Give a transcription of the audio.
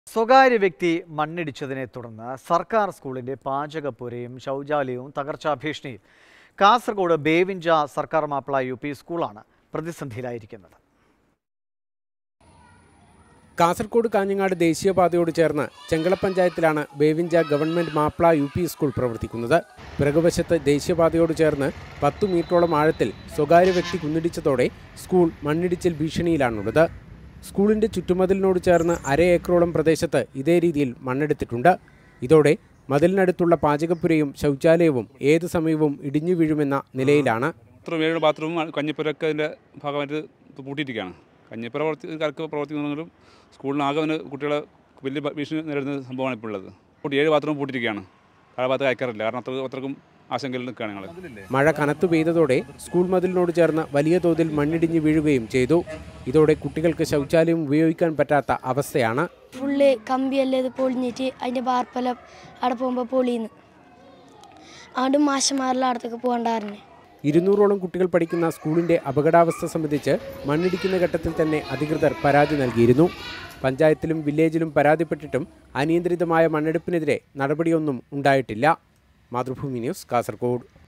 സ്വകാര്യ വ്യക്തി മണ്ണിടിച്ചതിനെ തുടർന്ന് സർക്കാർ സ്കൂളിന്റെ പാചകപ്പുരയും ശൗചാലയവും തകർച്ചാ ഭീഷണിയിൽ കാസർഗോഡ് ബേവിഞ്ച സർക്കാർ മാപ്പിള യു പി സ്കൂളാണ് പ്രതിസന്ധിയിലായിരിക്കുന്നത് കാസർഗോഡ് കാഞ്ഞങ്ങാട് ദേശീയപാതയോട് ചേർന്ന് ചെങ്കള പഞ്ചായത്തിലാണ് Bevinja government Mappila U P school പ്രവർത്തിക്കുന്നത് പിറകുവശത്ത് ദേശീയപാതയോട് ചേർന്ന് പത്തു മീറ്ററോളം ആഴത്തിൽ സ്വകാര്യ വ്യക്തി കുന്നിടിച്ചതോടെ സ്കൂൾ മണ്ണിടിച്ചിൽ ഭീഷണിയിലാണുള്ളത് സ്കൂളിന്റെ ചുറ്റുമതിലിനോട് ചേർന്ന് അര ഏക്കറോളം പ്രദേശത്ത് ഇതേ രീതിയിൽ മണ്ണെടുത്തിട്ടുണ്ട് ഇതോടെ മതിലിനടുത്തുള്ള പാചകപ്പുരയും ശൗചാലയവും ഏതു സമയവും ഇടിഞ്ഞു വീഴുമെന്ന നിലയിലാണ് ബാത്റൂം ഏഴ് ബാത്റൂമും കഞ്ഞിപ്പുരൊക്കെ അതിൻ്റെ ഭാഗമായിട്ട് പൂട്ടിയിരിക്കുകയാണ് കഞ്ഞിപ്പുര പ്രവർത്തി കറക്ക് പ്രവർത്തിക്കുന്നതെങ്കിലും സ്കൂളിനാകെ അവന് കുട്ടികളെ വലിയ ഭീഷണി നേരിടുന്ന സംഭവമാണ് ഇപ്പോൾ ഉള്ളത് കൂട്ടി ഏഴ് ബാത്റൂം പൂട്ടിയിരിക്കുകയാണ് താഴെ ഭാഗത്ത് അയക്കാറില്ല കാരണം അത്ര അത്രക്കും ആശങ്കയിൽ നിൽക്കുകയാണ് ഞങ്ങൾ മഴ കനത്തു പെയ്തതോടെ സ്കൂൾ മതിലിനോട് ചേർന്ന് വലിയ തോതിൽ മണ്ണിടിഞ്ഞ് വീഴുകയും ചെയ്തു ഇതോടെ കുട്ടികൾക്ക് ശൗചാലയം ഉപയോഗിക്കാൻ പറ്റാത്ത അവസ്ഥയാണ് ഫുള്ള് കമ്പിയല്ലേ ഇത് പൊളിഞ്ഞിട്ട് അതിൻ്റെ വാർപ്പെല്ലാം അവിടെ പോകുമ്പോൾ പൊളിയുന്നു അതുകൊണ്ട് മാഷന്മാരെല്ലാം അടുത്തൊക്കെ പോകണ്ടായിരുന്നു ഇരുന്നൂറോളം കുട്ടികൾ പഠിക്കുന്ന സ്കൂളിന്റെ അപകടാവസ്ഥ സംബന്ധിച്ച് മണ്ണിടിക്കുന്ന ഘട്ടത്തിൽ തന്നെ അധികൃതർ പരാതി നൽകിയിരുന്നു പഞ്ചായത്തിലും വില്ലേജിലും പരാതിപ്പെട്ടിട്ടും അനിയന്ത്രിതമായ മണ്ണെടുപ്പിനെതിരെ നടപടിയൊന്നും ഉണ്ടായിട്ടില്ല മാതൃഭൂമി ന്യൂസ് കാസർഗോഡ്